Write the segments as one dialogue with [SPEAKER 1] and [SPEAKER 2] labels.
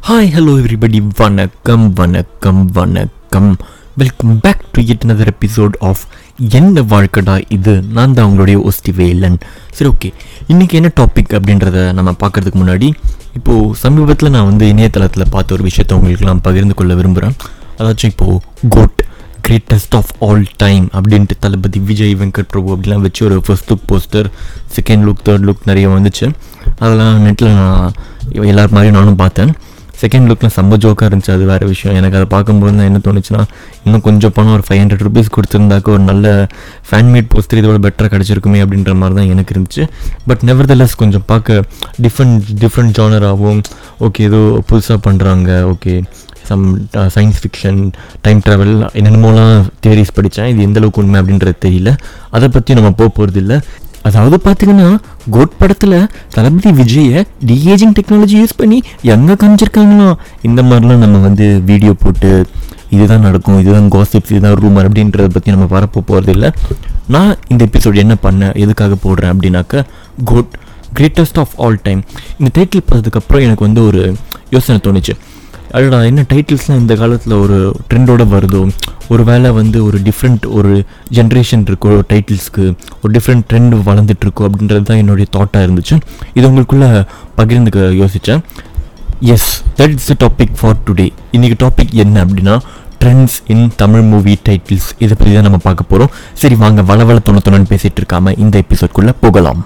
[SPEAKER 1] hi hello everybody வணக்கம் வணக்கம் வணக்கம் welcome back to yet another episode of என்ன வாழ்க்கடா இது நான் தான் உங்களுடைய ஒஸ்டி வேலன் சரி ஓகே இன்றைக்கி என்ன டாபிக் அப்படின்றத நம்ம பார்க்கறதுக்கு முன்னாடி இப்போது சமீபத்தில் நான் வந்து இணையதளத்தில் பார்த்த ஒரு விஷயத்தை உங்களுக்கு நான் பகிர்ந்து கொள்ள விரும்புகிறேன் அதாச்சும் இப்போது GOAT greatest of all time அப்படின்ட்டு தளபதி விஜய் வெங்கட் பிரபு அப்படிலாம் வச்சு ஒரு first look poster second look third look நிறைய வந்துச்சு அதெல்லாம் நெட்டில் நான் எல்லார் மாதிரியும் நானும் பார்த்தேன் செகண்ட் லுக்கில் செம்ம ஜோக்காக இருந்துச்சு அது வேறு விஷயம் எனக்கு அதை பார்க்கும்போது தான் என்ன தோணுச்சுன்னா இன்னும் கொஞ்சம் பணம் ஒரு ஃபைவ் ஹண்ட்ரட் ருபீஸ் கொடுத்துருந்தாக்க ஒரு நல்ல ஃபேன்மேட் போஸ்டர் இதோட பெட்டராக கிடச்சிருக்குமே அப்படின்ற மாதிரி தான் எனக்கு இருந்துச்சு பட் நெவர்தலஸ் கொஞ்சம் பார்க்க டிஃப்ரெண்ட் டிஃப்ரெண்ட் ஜானராகவும் ஓகே ஏதோ புதுசாக பண்ணுறாங்க okay some science fiction time travel என்னென்னமோலாம் தியரிஸ் படித்தேன் இது எந்த அளவுக்கு உண்மை அப்படின்றது தெரியல அதை பற்றி நம்ம போக போகிறது இல்லை அதாவது பார்த்தீங்கன்னா கோட் படத்தில் தளபதி விஜயை டிஏஜிங் டெக்னாலஜி யூஸ் பண்ணி எங்கே காமிச்சிருக்காங்களா இந்த மாதிரிலாம் நம்ம வந்து வீடியோ போட்டு இதுதான் நடக்கும் இதுதான் காசிப்ஸ் இதுதான் ரூமர் அப்படின்றத பற்றி நம்ம பரப்ப போகிறது இல்லை நான் இந்த எபிசோட் என்ன பண்ணேன் எதுக்காக போடுறேன் அப்படின்னாக்க GOAT greatest of all time இந்த டைட்டில் பார்த்ததுக்கப்புறம் எனக்கு வந்து ஒரு யோசனை தோணுச்சு அடடா என்ன டைட்டில்ஸ்லாம் இந்த காலத்தில் ஒரு ட்ரெண்டோட வருதோ ஒரு வேளை வந்து ஒரு டிஃப்ரெண்ட் ஒரு ஜென்ரேஷன் இருக்கோ டைட்டில்ஸ்க்கு ஒரு டிஃப்ரெண்ட் ட்ரெண்ட் வளர்ந்துட்டுருக்கோ அப்படின்றது தான் என்னுடைய தாட்டாக இருந்துச்சு இது உங்களுக்குள்ளே பகிர்ந்துக்க யோசித்தேன் yes that is the topic for today இன்றைக்கி டாபிக் என்ன அப்படின்னா trends in Tamil movie titles இதை பற்றி தான் நம்ம பார்க்க போகிறோம் சரி வாங்க வளவள தொண்ணூத்தொன்னு பேசிகிட்டு இருக்காம இந்த எபிசோட்குள்ளே போகலாம்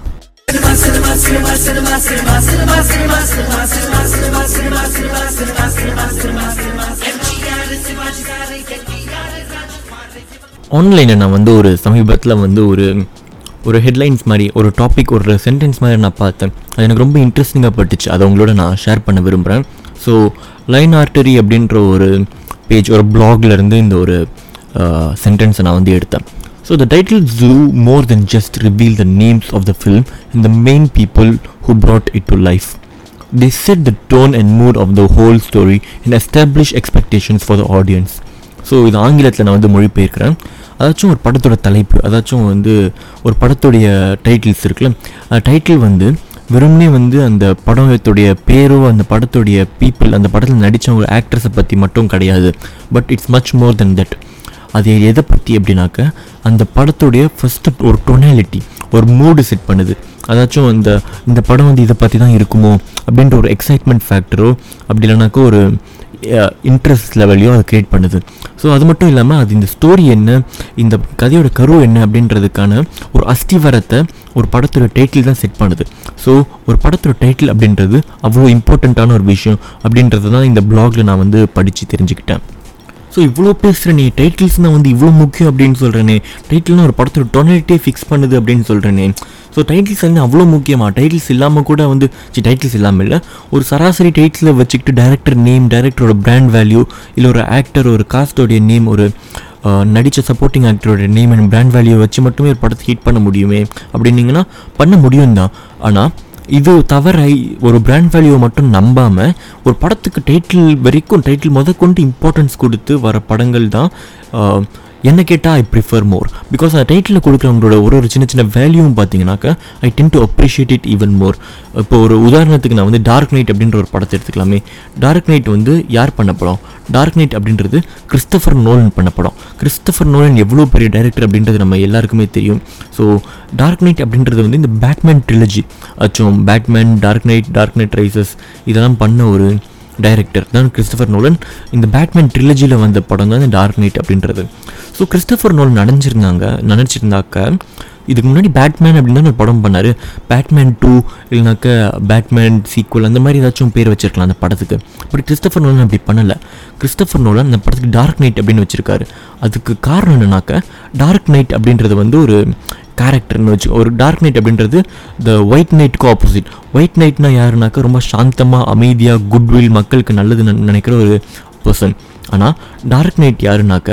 [SPEAKER 1] ஆன்லைனில் நான் வந்து ஒரு சமீபத்தில் வந்து ஒரு ஒரு ஹெட்லைன்ஸ் மாதிரி ஒரு டாபிக் ஒரு சென்டென்ஸ் மாதிரி நான் பார்த்தேன் அது எனக்கு ரொம்ப இன்ட்ரெஸ்டிங்காக பட்டுச்சு அதை உங்களோட நான் ஷேர் பண்ண விரும்புகிறேன் ஸோ லைன் ஆர்டரி அப்படின்ற ஒரு பேஜ் ஒரு blogல இருந்து இந்த ஒரு சென்டென்ஸை நான் வந்து எடுத்தேன் so the title do more than just reveal the names of the film and the main people who brought it to life they set the tone and mood of the whole story and establish expectations for the audience so இது ஆங்கிலத்தில் நான் வந்து மொழிபெயர்க்கிறேன் அதாச்சும் ஒரு படத்தோட தலைப்பு அதாச்சும் வந்து ஒரு படத்துடைய டைட்டில்ஸ் இருக்குல்ல டைட்டில் வந்து வெறுமனே வந்து அந்த படத்துடைய பேரோ அந்த படத்துடைய பீப்புள் அந்த படத்தில் நடித்தவங்க ஆக்ட்ரஸை பற்றி மட்டும் கிடையாது but it's much more than that அது எதை பற்றி அப்படின்னாக்க அந்த படத்துடைய ஃபஸ்ட்டு ஒரு டொனாலிட்டி ஒரு மூடு செட் பண்ணுது அதாச்சும் இந்த இந்த படம் வந்து இதை பற்றி தான் இருக்குமோ அப்படின்ற ஒரு எக்ஸைட்மெண்ட் ஃபேக்டரோ அப்படி இல்லைனாக்கா ஒரு இன்ட்ரெஸ்ட் லெவலையோ அதை க்ரியேட் பண்ணுது ஸோ அது மட்டும் இல்லாமல் அது இந்த ஸ்டோரி என்ன இந்த கதையோட கரு என்ன அப்படின்றதுக்கான ஒரு அஸ்திவரத்தை ஒரு படத்தோட டைட்டில் தான் செட் பண்ணுது ஸோ ஒரு படத்தோட டைட்டில் அப்படின்றது அவ்வளோ இம்பார்ட்டண்ட்டான ஒரு விஷயம் அப்படின்றது தான் இந்த பிளாகில் நான் வந்து படித்து தெரிஞ்சுக்கிட்டேன் ஸோ இவ்வளோ பேசுகிறேனே டைட்டில்ஸ்னால் வந்து இவ்வளோ முக்கியம் அப்படின்னு சொல்கிறேனே டைட்டில்னால் ஒரு படத்தோட டொனாலிட்டியே ஃபிக்ஸ் பண்ணுது அப்படின்னு சொல்கிறேனே ஸோ டைட்டில்ஸ் வந்து அவ்வளோ முக்கியமா டைட்டில்ஸ் இல்லாமல் கூட வந்து சி டைட்டில்ஸ் இல்லாமல் இல்லை ஒரு சராசரி டைட்டில் வச்சுக்கிட்டு டேரக்டர் நேம் டேரக்டரோட பிராண்ட் வேல்யூ இல்லை ஒரு ஆக்டர் ஒரு காஸ்டோடைய நேம் ஒரு நடித்த சப்போர்ட்டிங் ஆக்டரோட நேம் அண்ட் பிராண்ட் வேல்யூ வச்சு மட்டுமே ஒரு படத்தை ஹிட் பண்ண முடியுமே அப்படின்னீங்கன்னா பண்ண முடியும் தான் ஆனால் இது தவிர ஒரு பிராண்ட் வேல்யூவை மட்டும் நம்பாமல் ஒரு படத்துக்கு டைட்டில் வரைக்கும் டைட்டில் முத கொண்டு இம்பார்ட்டன்ஸ் கொடுத்து வர படங்கள் தான் ஆஹ், என்ன கேட்டால் ஐ ப்ரிஃபர் மோர் பிகாஸ் அந்த டைட்டில் கொடுக்குறவங்களோட ஒரு ஒரு சின்ன சின்ன வேல்யூவும் பார்த்தீங்கன்னாக்கா I tend to appreciate it even more இப்போ ஒரு உதாரணத்துக்கு நான் வந்து டார்க் நைட் அப்படின்ற ஒரு படத்தை எடுத்துக்கலாமே டார்க் நைட் வந்து யார் பண்ண படம் டார்க் நைட் அப்படின்றது கிறிஸ்டபர் நோலன் பண்ண படம் கிறிஸ்டபர் நோலன் எவ்வளோ பெரிய டைரக்டர் அப்படின்றது நம்ம எல்லாருக்குமே தெரியும் ஸோ டார்க் நைட் அப்படின்றது வந்து இந்த பேட்மேன் ட்ரிலஜி அச்சும் Batman dark knight dark knight rises இதெல்லாம் பண்ண ஒரு டைரக்டர் தான் கிறிஸ்டபர் நோலன் இந்த பேட்மேன் ட்ரிலஜியில் வந்த படம் தான் இந்த டார்க் நைட் அப்படின்றது ஸோ கிறிஸ்டபர் நோலன் நினைஞ்சிருந்தாங்க நினச்சிருந்தாக்க இதுக்கு முன்னாடி பேட்மேன் அப்படின்னு தான் ஒரு படம் பண்ணார் பேட்மேன் டூ இல்லைனாக்க பேட்மேன் சீக்குவல் அந்த மாதிரி ஏதாச்சும் பேர் வச்சிருக்கலாம் அந்த படத்துக்கு பட் கிறிஸ்டபர் நோலன் அப்படி பண்ணலை கிறிஸ்டபர் நோலன் அந்த படத்துக்கு டார்க் நைட் அப்படின்னு வச்சிருக்காரு அதுக்கு காரணம் என்னன்னாக்க டார்க் நைட் அப்படின்றது வந்து ஒரு கேரக்டர்னு வச்சு ஒரு டார்க் நைட் அப்படின்றது த ஒயிட் நைட்டுக்கு ஆப்போசிட் ஒயிட் நைட்னா யாருனாக்கா ரொம்ப சாந்தமாக அமைதியாக குட்வில் மக்களுக்கு நல்லது நினைக்கிற ஒரு பர்சன் ஆனால் டார்க் நைட் யாருனாக்க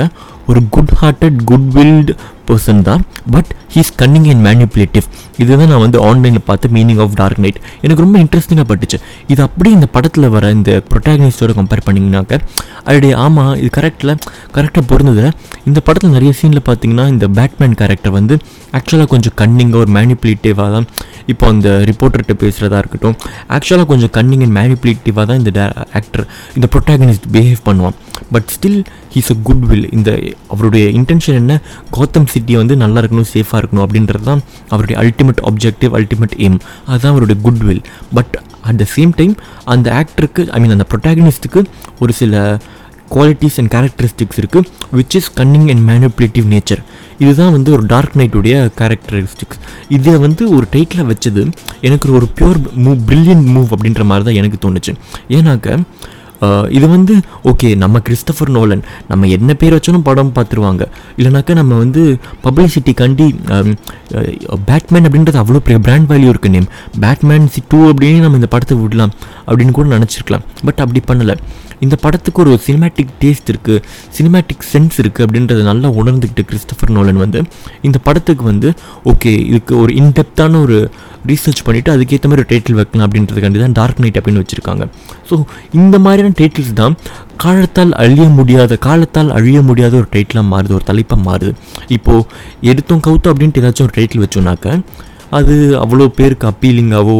[SPEAKER 1] ஒரு good hearted good willed person தான் but he's cunning and manipulative இதுதான் நான் வந்து ஆன்லைனில் பார்த்த மீனிங் ஆஃப் டார்க் நைட் எனக்கு ரொம்ப இன்ட்ரெஸ்டிங்காக பட்டுச்சு இது அப்படியே இந்த படத்தில் வர இந்த ப்ரொட்டாகனிஸ்டோட கம்பேர் பண்ணிங்கனாக்க அப்படியே ஆமாம் இது கரெக்டில் கரெக்டாக பொருந்தது இந்த படத்தில் நிறைய சீனில் பார்த்தீங்கன்னா இந்த பேட்மேன் கேரக்டர் வந்து ஆக்சுவலாக கொஞ்சம் கன்னிங்காக ஒரு மேனிப்புலேட்டிவாக தான் இப்போ அந்த ரிப்போர்ட்டர்கிட்ட பேசுகிறதா இருக்கட்டும் ஆக்சுவலாக கொஞ்சம் கன்னிங் அண்ட் மேனிப்புலேட்டிவாக தான் இந்த ஆக்டர் இந்த ப்ரொட்டாகனிஸ்ட் பிஹேவ் பண்ணுவான் but still he's a good will இந்த அவருடைய இன்டென்ஷன் என்ன கோத்தம் சிட்டி வந்து நல்லா இருக்கணும் சேஃபாக இருக்கணும் அப்படின்றது தான் அவருடைய அல்டிமேட் ஆப்ஜெக்டிவ் அல்டிமேட் எய்ம் அதுதான் அவருடைய good will but at the same time அந்த ஆக்டருக்கு ஐ மீன் அந்த ப்ரொட்டாகனிஸ்ட்டுக்கு ஒரு சில குவாலிட்டிஸ் அண்ட் கேரக்டரிஸ்டிக்ஸ் இருக்குது which is cunning and manipulative nature இதுதான் வந்து ஒரு டார்க் நைட்டுடைய கேரக்டரிஸ்டிக்ஸ் இதை வந்து ஒரு டைட்டில் வச்சது எனக்கு ஒரு பியூர் மூவ் பிரில்லியன்ட் மூவ் அப்படின்ற மாதிரி தான் எனக்கு தோணுச்சு ஏன்னாக்க ஆஹ் இது வந்து ஓகே நம்ம கிறிஸ்டபர் நோலன் நம்ம என்ன பேர் வச்சாலும் படம் பார்த்துருவாங்க இல்லைனாக்கா நம்ம வந்து பப்ளிசிட்டிக்காண்டி பேட்மேன் அப்படின்றது அவ்வளோ பெரிய பிராண்ட் வேல்யூ இருக்குது நேம் பேட்மேன் சி டூ அப்படின்னு நம்ம இந்த படத்தை விடலாம் அப்படின்னு கூட நினச்சிருக்கலாம் பட் அப்படி பண்ணலை இந்த படத்துக்கு ஒரு சினிமேட்டிக் டேஸ்ட் இருக்குது சினிமேட்டிக் சென்ஸ் இருக்குது அப்படின்றத நல்லா உணர்ந்துக்கிட்டு கிறிஸ்டபர் நோலன் வந்து இந்த படத்துக்கு வந்து ஓகே இதுக்கு ஒரு இன்டெப்த்தான ஒரு ரீசர்ச் பண்ணிவிட்டு அதுக்கேற்ற மாதிரி ஒரு டைட்டில் வைக்கலாம் அப்படின்றதுக்காண்டி தான் டார்க் நைட் அப்படின்னு வச்சுருக்காங்க ஸோ இந்த மாதிரியான டைட்டில்ஸ் தான் காலத்தால் அழிய முடியாத காலத்தால் அழிய முடியாத ஒரு டைட்டிலாக மாறுது ஒரு தலைப்பாக மாறுது இப்போது எடுத்தோம் கவுத்தோம் அப்படின்ட்டு ஏதாச்சும் ஒரு டைட்டில் வச்சோன்னாக்க அது அவ்வளோ பேருக்கு அப்பீலிங்காவோ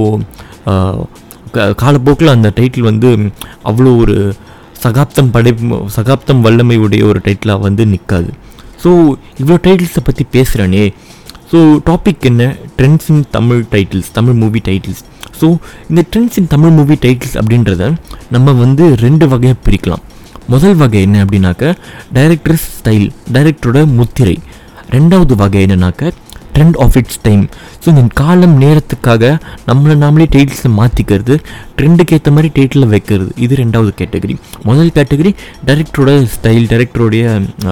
[SPEAKER 1] காலப்போக்கில் அந்த டைட்டில் வந்து அவ்வளோ ஒரு சகாப்தம் படை சகாப்தம் வல்லமை உடைய ஒரு டைட்டிலாக வந்து நிற்காது ஸோ இவ்வளோ டைட்டில்ஸை பற்றி பேசுகிறேனே ஸோ டாபிக் என்ன trends in Tamil titles Tamil movie titles so இந்த trends in Tamil movie titles அப்படின்றத நம்ம வந்து ரெண்டு வகையாக பிரிக்கலாம் முதல் வகை என்ன அப்படின்னாக்க டைரக்டர் ஸ்டைல் டைரக்டரோட முத்திரை ரெண்டாவது வகை என்னன்னாக்க trend of its time so இந்த காலம் நேரத்துக்காக நம்மளை நாமளே டைட்டில்ஸை மாற்றிக்கிறது ட்ரெண்டுக்கு ஏற்ற மாதிரி டைட்டிலில் வைக்கிறது இது ரெண்டாவது கேட்டகரி முதல் கேட்டகரி டைரக்டரோட ஸ்டைல் டைரக்டருடைய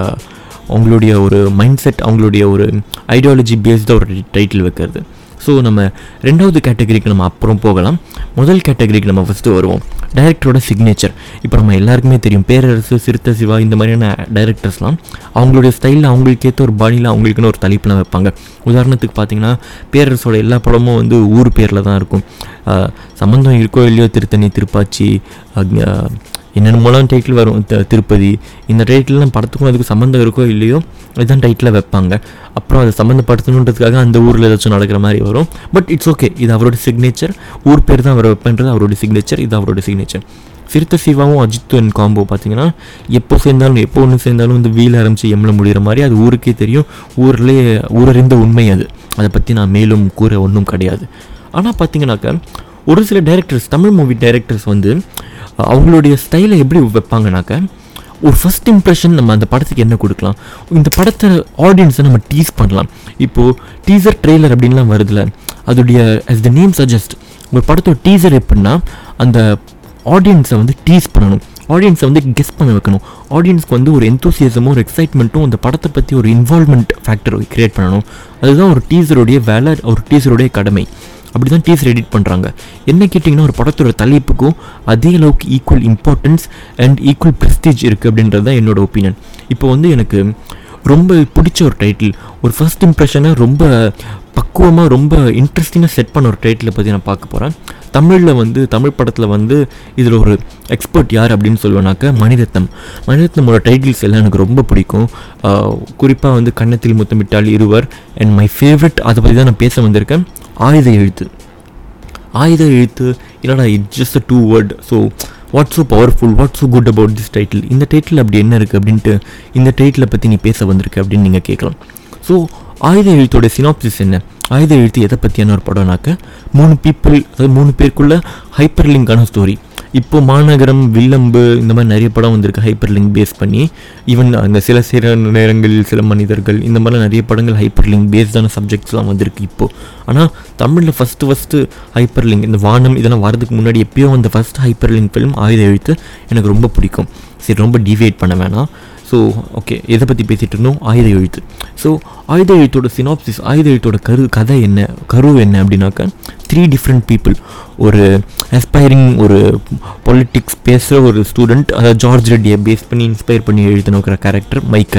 [SPEAKER 1] அவங்களுடைய ஒரு மைண்ட் செட் அவங்களுடைய ஒரு ஐடியாலஜி பேஸ்டாக ஒரு டைட்டில் வைக்கிறது ஸோ நம்ம ரெண்டாவது கேட்டகரிக்கு நம்ம அப்புறம் போகலாம் முதல் கேட்டகரிக்கு நம்ம ஃபஸ்ட்டு வருவோம் டைரக்டரோட சிக்னேச்சர் இப்போ நம்ம எல்லாருக்குமே தெரியும் பேரரசு சிறுத்தை சிவா இந்த மாதிரியான டைரக்டர்ஸ்லாம் அவங்களுடைய ஸ்டைலில் அவங்களுக்கு ஏற்ற ஒரு பாணியில் அவங்களுக்குன்னு ஒரு தலைப்புலாம் வைப்பாங்க உதாரணத்துக்கு பார்த்தீங்கன்னா பேரரசோட எல்லா படமும் வந்து ஊர் பேரில் தான் இருக்கும் ஆஹ் சம்மந்தம் இருக்கோ இல்லையோ திருத்தணி திருப்பாச்சி அக்- ஆஹ் என்னென்னமோலாம் டைட்டில் வரும் த- திருப்பதி இந்த டைட்டில்லாம் படத்துக்கும் அதுக்கு சம்மந்தம் இருக்கோ இல்லையோ இதுதான் டைட்டில் வைப்பாங்க அப்புறம் அதை சம்மந்தப்படுத்தணுன்றதுக்காக அந்த ஊரில் ஏதாச்சும் நடக்கிற மாதிரி வரும் பட் இட்ஸ் ஓகே இது அவரோட சிக்னேச்சர் ஊர் பேர் தான் அவர் வைப்பேன்றது அவரோட சிக்னேச்சர் இது அவரோட சிக்னேச்சர் சிறுத்தை சிவாவும் அஜித் அண்ட் காம்போ பார்த்தீங்கன்னா எப்போ சேர்ந்தாலும் எப்போ ஒன்று சேர்ந்தாலும் இந்த வீல் ஆரம்பித்து எம்ல முடிகிற மாதிரி அது ஊருக்கே தெரியும் ஊர்லேயே ஊரறிந்த உண்மை அது அதை பற்றி நான் மேலும் கூற ஒன்றும் கிடையாது ஆனால் பார்த்தீங்கன்னாக்க ஒரு சில டைரக்டர்ஸ் தமிழ் மூவி டைரக்டர்ஸ் வந்து அவங்களுடைய ஸ்டைலை எப்படி வைப்பாங்கனாக்க ஒரு ஃபர்ஸ்ட் இம்ப்ரெஷன் நம்ம அந்த படத்துக்கு என்ன கொடுக்கலாம் இந்த படத்தை ஆடியன்ஸை நம்ம டீஸ் பண்ணலாம் இப்போது டீசர் ட்ரெய்லர் அப்படின்லாம் வருதுல அதோடைய as the நேம் சஜஸ்ட் ஒரு படத்தோட டீசர் எப்படின்னா அந்த ஆடியன்ஸை வந்து டீஸ் பண்ணணும் ஆடியன்ஸை வந்து கெஸ் பண்ண வைக்கணும் ஆடியன்ஸ்க்கு வந்து ஒரு எந்தூசியஸமும் ஒரு எக்ஸைட்மெண்ட்டும் அந்த படத்தை பற்றி ஒரு இன்வால்மெண்ட் ஃபேக்டர் கிரியேட் பண்ணணும் அதுதான் ஒரு டீசருடைய வேலை ஒரு டீசருடைய கடமை அப்படி தான் டீசர் எடிட் பண்ணுறாங்க என்ன கேட்டிங்கன்னா ஒரு படத்தோட தலைப்புக்கும் அதே அளவுக்கு equal importance and equal prestige இருக்குது அப்படின்றது தான் என்னோட ஒப்பீனியன் இப்போ வந்து எனக்கு ரொம்ப பிடிச்ச ஒரு டைட்டில் ஒரு ஃபர்ஸ்ட் இம்ப்ரெஷனை ரொம்ப பக்குவமாக ரொம்ப இன்ட்ரெஸ்டிங்காக செட் பண்ண ஒரு டைட்டிலை பற்றி நான் பார்க்க போகிறேன் தமிழில் வந்து தமிழ் படத்தில் வந்து இதில் ஒரு எக்ஸ்பர்ட் யார் அப்படின்னு சொல்லுவேனாக்க மணிரத்னம் மணிரத்னமோட டைட்டில்ஸ் எல்லாம் எனக்கு ரொம்ப பிடிக்கும் குறிப்பாக வந்து கன்னத்தில் முத்தமிட்டால் இருவர் அண்ட் மை ஃபேவரட் அதை பற்றி தான் நான் பேச வந்திருக்கேன் ஆயுத எழுத்து ஆயுத எழுத்து இல்லைடா it just a two word so what so powerful what so good about this title இந்த டைட்டில் அப்படி என்ன இருக்குது அப்படின்ட்டு இந்த டைட்டிலை பற்றி நீ பேச வந்திருக்க அப்படின்னு நீங்கள் கேட்கலாம் ஸோ ஆயுத எழுத்தோட சினாப்சிஸ் என்ன ஆயுத எழுத்து எதை பற்றியான ஒரு படம்னாக்க மூணு பீப்புள் அதாவது மூணு பேருக்குள்ள ஹைப்பர் லிங்கான ஸ்டோரி இப்போ மாநகரம் வில்லம்பு இந்த மாதிரி நிறைய படம் வந்திருக்கு ஹைப்பர் லிங்க் பேஸ் பண்ணி ஈவன் அந்த சில சில நேரங்களில் சில மனிதர்கள் இந்த மாதிரிலாம் நிறைய படங்கள் ஹைப்பர் லிங்க் பேஸ்டான சப்ஜெக்ட்ஸ்லாம் வந்திருக்கு இப்போது ஆனால் தமிழில் ஃபஸ்ட்டு ஃபஸ்ட்டு ஹைப்பர் லிங்க் இந்த வானம் இதெல்லாம் வரதுக்கு முன்னாடி எப்பயோ அந்த ஃபஸ்ட் ஹைப்பர் லிங்க் ஃபிலிம் ஆயுத எழுத்து எனக்கு ரொம்ப பிடிக்கும் சரி ரொம்ப டிவேட் பண்ண வேணாம் ஸோ ஓகே எதை பற்றி பேசிகிட்டு இருந்தோம் ஆயுத எழுத்து ஸோ ஆயுத எழுத்தோட சினாப்சிஸ் ஆயுத எழுத்தோட கரு கதை என்ன கரு என்ன அப்படின்னாக்கா த்ரீ டிஃப்ரெண்ட் பீப்புள் ஒரு அஸ்பைரிங் ஒரு பொலிட்டிக்ஸ் பேசுகிற ஒரு ஸ்டூடெண்ட் அதாவது ஜார்ஜ் ரெட்டியை பேஸ் பண்ணி இன்ஸ்பயர் பண்ணி எழுதின ஒரு கேரக்டர் மைக்கேல்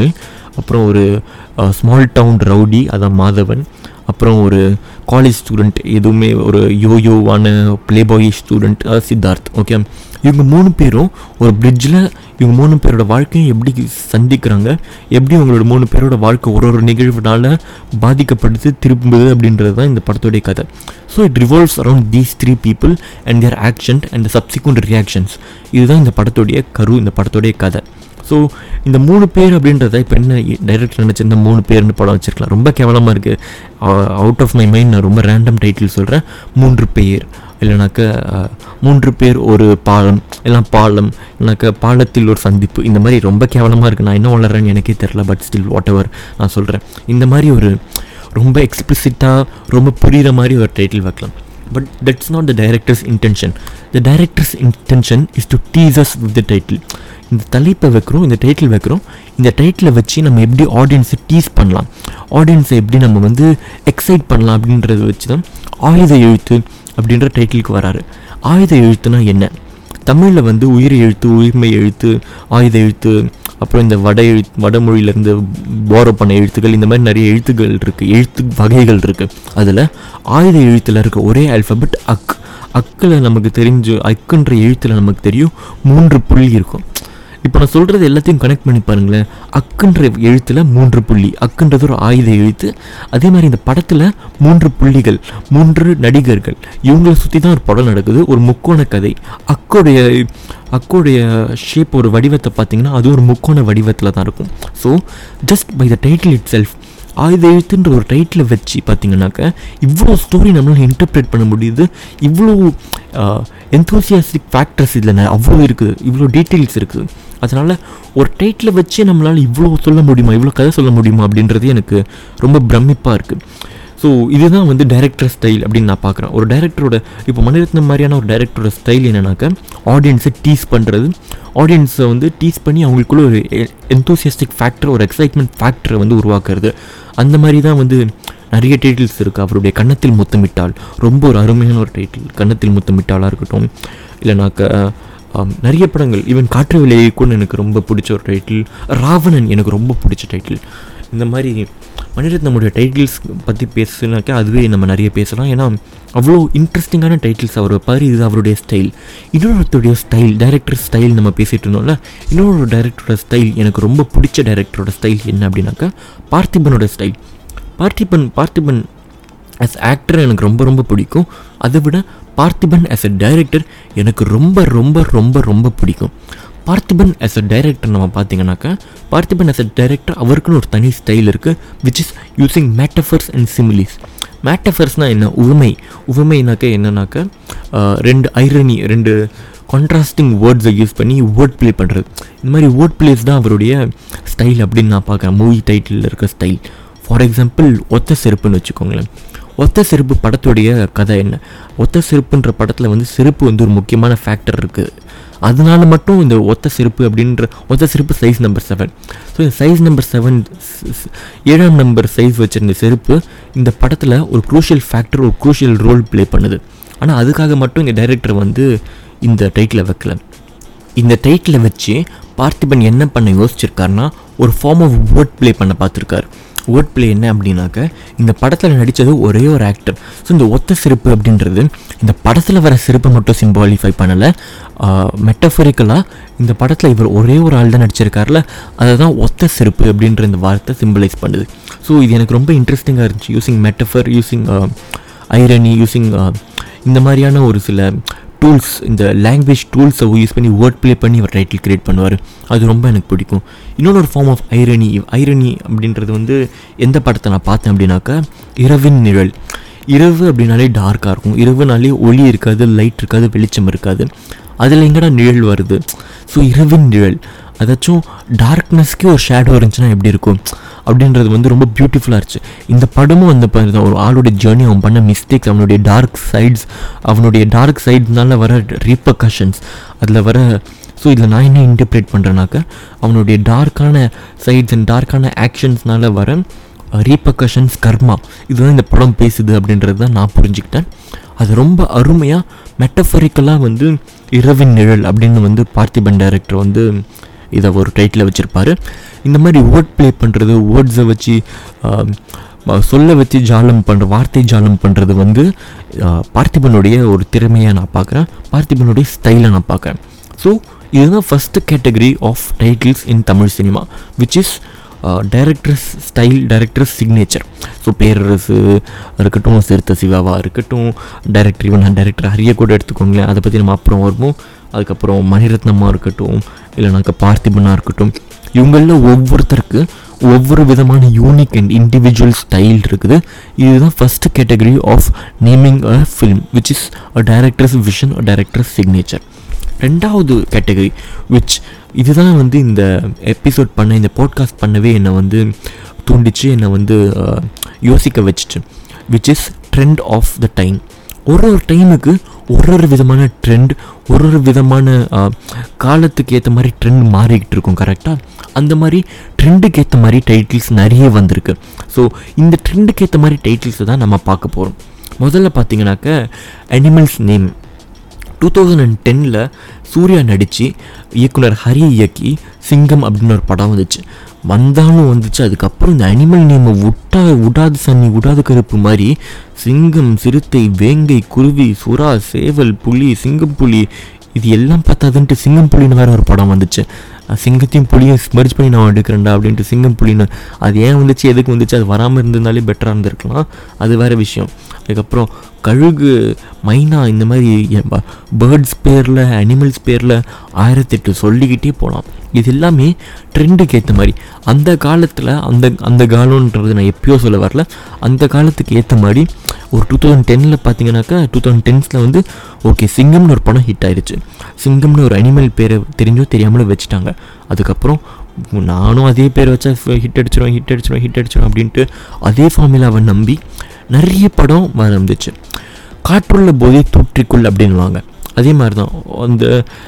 [SPEAKER 1] அப்புறம் ஒரு ஸ்மால் டவுன் ரவுடி அதான் மாதவன் அப்புறம் ஒரு காலேஜ் ஸ்டூடெண்ட் எதுவுமே ஒரு யோயோவான play boy student Siddharth okay இவங்க மூணு பேரும் ஒரு பிரிட்ஜில் இவங்க மூணு பேரோட வாழ்க்கையை எப்படி சந்திக்கிறாங்க எப்படி அவங்களோட மூணு பேரோட வாழ்க்கை ஒரு ஒரு நிகழ்வுனால பாதிக்கப்படுது திரும்புது அப்படின்றது தான் இந்த படத்தோடைய கதை so it revolves around these three people and their action and subsequent reactions இதுதான் இந்த படத்தோடைய கரு இந்த படத்தோடைய கதை ஸோ இந்த மூணு பேர் அப்படின்றத இப்போ என்ன டைரக்டர் நினச்சிருந்த மூணு பேர்னு படம் வச்சிருக்கலாம் ரொம்ப கேவலமாக இருக்குது அவுட் ஆஃப் மை மைண்ட் நான் ரொம்ப ரேண்டம் டைட்டில் சொல்கிறேன் மூன்று பேர் இல்லைனாக்க அஹ், மூன்று பேர் ஒரு பாலம் இல்லைனா பாலம் இல்லைனாக்க பாலத்தில் ஒரு சந்திப்பு இந்த மாதிரி ரொம்ப கேவலமாக இருக்குது நான் என்ன வளர்றேன்னு எனக்கே தெரில பட் ஸ்டில் வாட் எவர் நான் சொல்கிறேன் இந்த மாதிரி ஒரு ரொம்ப எக்ஸ்பிளிசிட்டாக ரொம்ப புரிகிற மாதிரி ஒரு டைட்டில் வைக்கலாம் but that's not the director's intention the director's intention is to teases with the title இந்த தலைப்பை வைக்கிறோம் இந்த டைட்டில் வைக்கிறோம் இந்த டைட்டிலை வச்சு நம்ம எப்படி ஆடியன்ஸை டீஸ் பண்ணலாம் ஆடியன்ஸை எப்படி நம்ம வந்து எக்ஸைட் பண்ணலாம் அப்படின்றத வச்சு தான் ஆயுத எழுத்து அப்படின்ற டைட்டிலுக்கு வராரு ஆயுத எழுத்துனா என்ன தமிழில் வந்து உயிர் எழுத்து உயிர்மை எழுத்து ஆயுத எழுத்து அப்புறம் இந்த வட எழுத்து வடமொழியிலேருந்து போரோ பண்ண எழுத்துக்கள் இந்த மாதிரி நிறைய எழுத்துக்கள் இருக்குது எழுத்து வகைகள் இருக்குது அதில் ஆயுத எழுத்தில் இருக்க ஒரே ஆல்ஃபபெட் அக் அக்கில் நமக்கு தெரிஞ்சு அக்குன்ற எழுத்தில் நமக்கு தெரியும் மூன்று புள்ளி இருக்கும் இப்போ நான் சொல்கிறது எல்லாத்தையும் கனெக்ட் பண்ணி பாருங்களேன் அக்குன்ற எழுத்தில் மூன்று புள்ளி அக்குன்றது ஒரு ஆயுத எழுத்து அதே மாதிரி இந்த படத்தில் மூன்று புள்ளிகள் மூன்று நடிகர்கள் இவங்களை சுற்றி தான் ஒரு படம் நடக்குது ஒரு முக்கோண கதை அக்கோடைய அக்கோடைய ஷேப் ஒரு வடிவத்தை பார்த்தீங்கன்னா அது ஒரு முக்கோண வடிவத்தில் தான் இருக்கும் so just by the title itself Aayutha எழுத்துன்ற ஒரு டைட்டில் வச்சு பார்த்தீங்கன்னாக்க இவ்வளோ ஸ்டோரி நம்மளால் இன்டர்பிரேட் பண்ண முடியுது இவ்வளோ என்தூசியாஸ்டிக் ஃபேக்டர்ஸ் இதில் அவ்வளோ இருக்குது இவ்வளோ டீட்டெயில்ஸ் இருக்குது அதனால் ஒரு டைட்டில் வச்சே நம்மளால் இவ்வளோ சொல்ல முடியுமா இவ்வளோ கதை சொல்ல முடியுமா அப்படின்றது எனக்கு ரொம்ப பிரமிப்பாக இருக்குது ஸோ இதுதான் வந்து டைரக்டர் ஸ்டைல் அப்படின்னு நான் பார்க்குறேன் ஒரு டைரக்டரோட இப்போ மணிரத்னம் மாதிரியான ஒரு டைரக்டரோட ஸ்டைல் என்னன்னாக்க ஆடியன்ஸை டீஸ் பண்ணுறது ஆடியன்ஸை வந்து டீஸ் பண்ணி அவங்களுக்குள்ள ஒரு என்தூசியஸ்டிக் ஃபேக்டர் ஒரு எக்ஸைட்மெண்ட் ஃபேக்டரை வந்து உருவாக்குறது அந்த மாதிரி தான் வந்து நிறைய டைட்டில்ஸ் இருக்குது அவருடைய கன்னத்தில் முத்தமிட்டால் ரொம்ப ஒரு அருமையான ஒரு டைட்டில் கன்னத்தில் முத்தமிட்டாலாக இருக்கட்டும் இல்லைனாக்க ஆம், நிறைய படங்கள் ஈவன் காற்று விலையை கூட எனக்கு ரொம்ப பிடிச்ச ஒரு டைட்டில் ராவணன் எனக்கு ரொம்ப பிடிச்ச டைட்டில் இந்த மாதிரி மணிரத்னமுடைய டைட்டில்ஸ் பற்றி பேசுனாக்கா அதுவே நம்ம நிறைய பேசலாம் ஏன்னா அவ்வளோ இன்ட்ரெஸ்டிங்கான டைட்டில்ஸ் அவர் வைப்பார் இது அவருடைய ஸ்டைல் இன்னொருத்தருடைய ஸ்டைல் டைரக்டர் ஸ்டைல் நம்ம பேசிகிட்டு இருந்தோம்ல இன்னொரு டைரக்டரோட ஸ்டைல் எனக்கு ரொம்ப பிடிச்ச டைரக்டரோட ஸ்டைல் என்ன அப்படின்னாக்கா பார்த்திபனோட style Parthiban Parthiban as actor எனக்கு ரொம்ப ரொம்ப பிடிக்கும் அதை விட பார்த்திபன் as a டைரக்டர் எனக்கு ரொம்ப ரொம்ப ரொம்ப ரொம்ப பிடிக்கும் பார்த்திபன் as a டைரக்டர் நம்ம பார்த்தீங்கன்னாக்கா பார்த்திபன் as a டைரக்டர் அவருக்குன்னு ஒரு தனி ஸ்டைல் இருக்குது which is using metaphors and similes மேட்டஃபர்ஸ்னால் என்ன உவமை உவமைனாக்கா என்னன்னாக்கா ஆஹ், ரெண்டு ஐரணி ரெண்டு கான்ட்ராஸ்டிங் வேர்ட்ஸை யூஸ் பண்ணி வேர்ட் ப்ளே பண்ணுறது இந்த மாதிரி வேர்ட் பிளேஸ் தான் அவருடைய ஸ்டைல் அப்படின்னு நான் பார்க்குறேன் மூவி டைட்டிலில் இருக்க ஸ்டைல் ஃபார் எக்ஸாம்பிள் ஒத்த செருப்புன்னு வச்சுக்கோங்களேன் ஒத்த செருப்பு படத்துடைய கதை என்ன ஒத்த செருப்புன்ற படத்தில் வந்து செருப்பு வந்து ஒரு முக்கியமான ஃபேக்டர் இருக்குது அதனால மட்டும் இந்த ஒத்த செருப்பு அப்படின்ற Oththa Seruppu size number seven so இந்த சைஸ் நம்பர் செவன் ஏழாம் நம்பர் சைஸ் வச்சிருந்த செருப்பு இந்த படத்தில் ஒரு குரூஷியல் ஃபேக்டர் ஒரு குரூஷியல் ரோல் ப்ளே பண்ணுது ஆனால் அதுக்காக மட்டும் இந்த டைரக்டர் வந்து இந்த டைட்டில் வைக்கல இந்த டைட்டில் வச்சு பார்த்திபன் என்ன பண்ண யோசிச்சிருக்காருன்னா ஒரு ஃபார்ம் ஆஃப் வேர்ட் ப்ளே பண்ண பார்த்துருக்காரு வேர்ட் ப்ளே என்ன அப்படின்னாக்க இந்த படத்தில் நடித்தது ஒரே ஒரு ஆக்டர் ஸோ இந்த ஒத்த சிறப்பு அப்படின்றது இந்த படத்தில் வர சிறப்பை மட்டும் சிம்பாலிஃபை பண்ணலை மெட்டஃபரிக்கலாக இந்த படத்தில் இவர் ஒரே ஒரு ஆள் தான் நடிச்சிருக்காருல அதை தான் ஒத்த சிறப்பு அப்படின்ற இந்த வார்த்தை சிம்பிளைஸ் பண்ணுது ஸோ இது எனக்கு ரொம்ப இன்ட்ரெஸ்டிங்காக இருந்துச்சு using metaphor using irony using இந்த மாதிரியான ஒரு சில டூல்ஸ் இந்த லாங்குவேஜ் டூல்ஸை யூஸ் பண்ணி வேர்ட் ப்ளே பண்ணி ஒரு டைட்டில் கிரியேட் பண்ணுவார் அது ரொம்ப எனக்கு பிடிக்கும் இன்னொன்று ஒரு ஃபார்ம் ஆஃப் ஐரணி ஐரணி அப்படின்றது வந்து எந்த படத்தை நான் பார்த்தேன் அப்படின்னாக்கா இரவின் நிழல் இரவு அப்படின்னாலே டார்க்காக இருக்கும் இரவுனாலே ஒளி இருக்காது லைட் இருக்காது வெளிச்சம் இருக்காது அதில் எங்கடா நிழல் வருது ஸோ இரவின் நிழல் அதாச்சும் டார்க்னஸ்க்கே ஒரு ஷேடோ இருந்துச்சுன்னா எப்படி இருக்கும் அப்படின்றது வந்து ரொம்ப பியூட்டிஃபுல்லாக இருந்துச்சு இந்த படமும் அந்த மாதிரி தான் ஒரு ஆளோட ஜேர்னி அவன் பண்ண மிஸ்டேக்ஸ் அவனுடைய டார்க் சைட்ஸ் அவனுடைய டார்க் சைட்ஸ்னால வர ரீப்பர்கஷன்ஸ் அதில் வர ஸோ இதில் நான் என்ன இன்டர்பிரேட் பண்ணுறேன்னாக்கா அவனுடைய டார்க்கான சைட்ஸ் அண்ட் டார்க்கான ஆக்ஷன்ஸ்னால வர ரீப்பர்கஷன்ஸ் கர்மா இதுதான் இந்த படம் பேசுது அப்படின்றது தான் நான் புரிஞ்சுக்கிட்டேன் அது ரொம்ப அருமையாக மெட்டஃபரிக்கலாக வந்து இரவின் நிழல் அப்படின்னு வந்து பார்த்திபன் டைரக்டர் வந்து இதை ஒரு டைட்டில் வச்சுருப்பாரு இந்த மாதிரி வேர்ட் ப்ளே பண்ணுறது வேர்ட்ஸை வச்சு ஆம், ம- சொல்ல வச்சு ஜாலம் பண்ணுற வார்த்தை ஜாலம் பண்ணுறது வந்து ஆ, பார்த்திபனுடைய ஒரு திறமையாக நான் பார்க்குறேன் பார்த்திபனுடைய ஸ்டைலை நான் பார்க்குறேன் ஸோ இதுதான் first category of titles in Tamil cinema which is director's style director's signature so Perarasu இருக்கட்டும் சிறுத்தை சிவாவா இருக்கட்டும் டைரக்டர் இவன் டைரக்டர் ஹரிய கூட எடுத்துக்கோங்களேன் அதை பற்றி நம்ம அப்புறம் வருவோம் அதுக்கப்புறம் மணிரத்னமாக இருக்கட்டும் இல்லைனாக்கா பார்த்திபனாக இருக்கட்டும் இவங்களில் ஒவ்வொருத்தருக்கு ஒவ்வொரு விதமான யூனிக் அண்ட் இண்டிவிஜுவல் ஸ்டைல் இருக்குது இதுதான் first category of naming a film which is a director's vision a director's signature ரெண்டாவது கேட்டகரி விச் இதுதான் வந்து இந்த எபிசோட் பண்ண இந்த பாட்காஸ்ட் பண்ணவே என்னை வந்து தூண்டிச்சு என்னை வந்து அஹ், யோசிக்க வச்சுச்சு which is trend of the time ஒரு ஒரு டைமுக்கு ஒரு ஒரு விதமான ட்ரெண்ட் ஒரு ஒரு விதமான அஹ், காலத்துக்கு ஏற்ற மாதிரி ட்ரெண்ட் மாறிக்கிட்டு இருக்கும் கரெக்டாக அந்த மாதிரி ட்ரெண்டுக்கு ஏற்ற மாதிரி டைட்டில்ஸ் நிறைய வந்திருக்கு ஸோ இந்த ட்ரெண்டுக்கு ஏற்ற மாதிரி டைட்டில்ஸை தான் நம்ம பார்க்க போகிறோம் முதல்ல பார்த்தீங்கன்னாக்க animals name two thousand and டெனில் சூர்யா நடித்து இயக்குனர் ஹரி இயக்கி சிங்கம் அப்படின்னு ஒரு படம் வந்துச்சு வந்தாலும் வந்துச்சு அதுக்கப்புறம் இந்த அனிமல் நேமை விட்டா விடாது சன்னி விடாது கருப்பு மாதிரி சிங்கம் சிறுத்தை வேங்கை குருவி சுறா சேவல் புலி சிங்கம் புலி இது எல்லாம் பார்த்தாதுன்ட்டு சிங்கம் புலின்னு வேற ஒரு படம் வந்துச்சு அஹ் சிங்கத்தையும் புலியும் ஸ்மர்ஜ் பண்ணி நான் எடுக்கிறேன்டா அப்படின்ட்டு சிங்கம் புலின்னு அது ஏன் வந்துச்சு எதுக்கு வந்துச்சு அது வராமல் இருந்திருந்தாலே பெட்டராக இருந்திருக்கலாம் அது வேற விஷயம் அதுக்கப்புறம் கழுகு மைனா இந்த மாதிரி பேர்ட்ஸ் பேரில் அனிமல்ஸ் பேரில் ஆயிரத்தெட்டு சொல்லிக்கிட்டே போகலாம் இது எல்லாமே ட்ரெண்டுக்கு ஏற்ற மாதிரி அந்த காலத்தில் அந்த அந்த காலம்ன்றது நான் எப்பயோ சொல்ல வரல அந்த காலத்துக்கு ஏற்ற மாதிரி ஒரு டூ தௌசண்ட் டெனில் பார்த்தீங்கன்னாக்கா டூ தௌசண்ட் டென்ஸில் வந்து ஓகே சிங்கம்னு ஒரு படம் ஹிட் ஆயிருச்சு சிங்கம்னு ஒரு அனிமல் பேரை தெரிஞ்சோ தெரியாமலோ வச்சுட்டாங்க அதுக்கப்புறம் நானும் அதே பேர் வச்சா ஹிட் அடிச்சிடும் ஹிட் அடிச்சிடும் ஹிட் அடிச்சிடும் அப்படின்ட்டு அதே ஃபார்முலாவை நம்பி நிறைய படம் வந்துச்சு காற்றுள்ள போதே தூற்றிக்குள் அப்படின்வாங்க அதே மாதிரி தான் அந்த